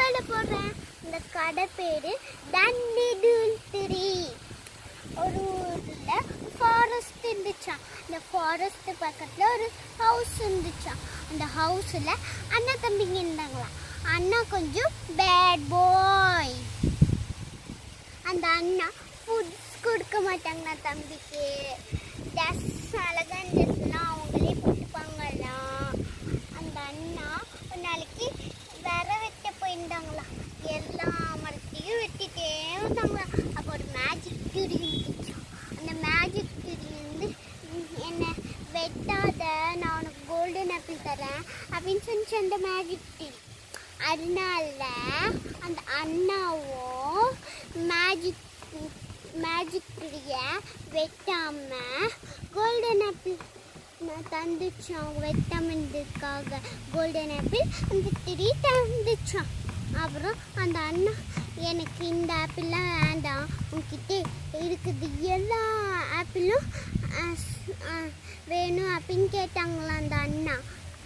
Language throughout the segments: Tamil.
கடை போடுறேன் இந்த கடை பேரு தண்டிடுல் திரி ஒரு ஊர்ல ஃபாரஸ்ட் இருந்துச்சாம் அந்த ஃபாரஸ்ட் பக்கத்துல ஒரு ஹவுஸ் இருந்துச்சாம் அந்த ஹவுஸ்ல அண்ணா தம்பிங்க இருந்தாங்களாம் அண்ணா கொஞ்சம் பேட் பாய் அந்த அண்ணா ஃபுட்ஸ் கொடுக்க மாட்டாங்களா தம்பிக்கு ட்ரெஸ் அழகான ட்ரெஸ்லாம் அவங்களே போட்டுப்பாங்களாம் அந்த அண்ணா ஒரு நாளைக்கு விர வெட்ட போயிருந்தாங்களாம் எல்லா மரத்தையும் வெட்டிட்டே வந்தாங்களா அப்போ ஒரு மேஜிக் திரி இருந்துச்சாம் அந்த மேஜிக் திரி வந்து "ம், என்ன வெட்டாத நான் உனக்கு கோல்டன் ஆப்பிள் தரேன் அப்படின்னு சொன்னிச்சு அந்த மேஜிக் திரி அதனால அந்த அண்ணாவும் மேஜிக் மேஜிக் திரிய வெட்டாம கோல்டன் ஆப்பிள் நான் தந்துச்சான் வெட்டாமதுக்காக கோல்டன் ஆப்பிள் அந்த திரி தந்துச்சான் அப்புறம் அந்த அண்ணா எனக்கு இந்த ஆப்பிள்லாம் வேண்டாம் உன்கிட்ட இருக்குது எல்லா ஆப்பிளும் அஹ், ஸ்- அஹ், வேணும் அப்படின்னு கேட்டாங்களா அந்த அண்ணா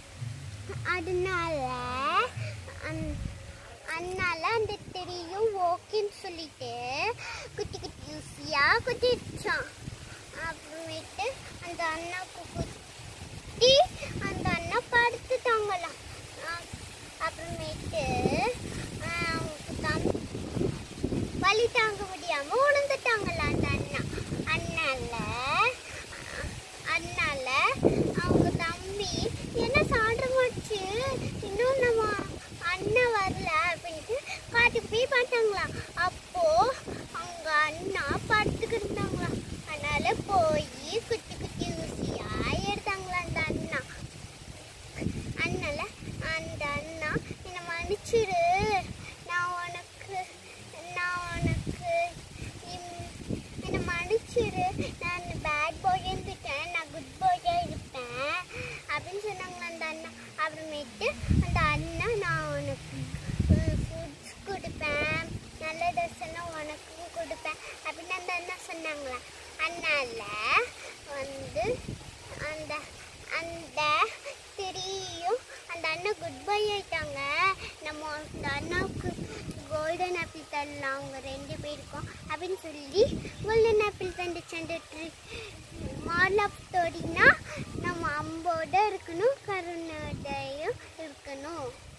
அதனால அந்த அதனால அந்த தெரியும் ஓகேன்னு சொல்லிட்டு குட்டி குட்டி யூசியா குத்திடுச்சான் அப்புறமேட்டு அந்த அண்ணாக்கு குத்தி அந்த அண்ணா படுத்துட்டாங்களாம் அஹ் அப்புறமேட்டு அஹ் அவங்க தம் வலி தாங்க முடியாம உணர்ந்துட்டாங்களா அந்த அண்ணா அதனால அஹ், அதனால அவங்க தம்பி என்ன சாப்பிடமாச்சு இன்னும் நம்ம அண்ணன் வரல அப்படின்ட்டு காட்டுக்கு போய் பார்த்தாங்களாம் அப்போ அவங்க அண்ணா படுத்துக்கிட்டு இருந்தாங்களாம் அதனால போய் குட்டி குட்டி ஊசியா எடுத்தாங்களா அந்த அண்ணா அதனால அந்த அண்ணா என்னை மன்னிச்சிரு நான் உனக்கு நான் உனக்கு இம்- என்னை மன்னிச்சிரு நான் பேட் பாய் இருந்துட்டேன் நான் குட் பாயாக இருப்பேன் அப்படின்னு சொன்னாங்களா அந்த அண்ணா அப்புறமேட்டு அந்த அண்ணா நான் உனக்கு ஃபுட்ஸ் கொடுப்பேன் நல்ல ட்ரெஸ் எல்லாம் உனக்கும் கொடுப்பேன் அப்படின்னு அந்த அண்ணா சொன்னாங்களா அதனால வந்து அந்த அந்த தெரியும் அந்த அண்ணா குட் பை ஆயிட்டாங்க நம்ம அந்த அண்ணாவுக்கு கோல்டன் ஆப்பிள் தரலாம் அவங்க ரெண்டு பேருக்கும் அப்படின்னு சொல்லி கோல்டன் ஆப்பிள் தந்துச்சு அந்த ட்ரீ மாடல் ஆஃப் ஸ்டோரினா நம்ம அம்போட இருக்கணும் கருணோடையும் இருக்கணும்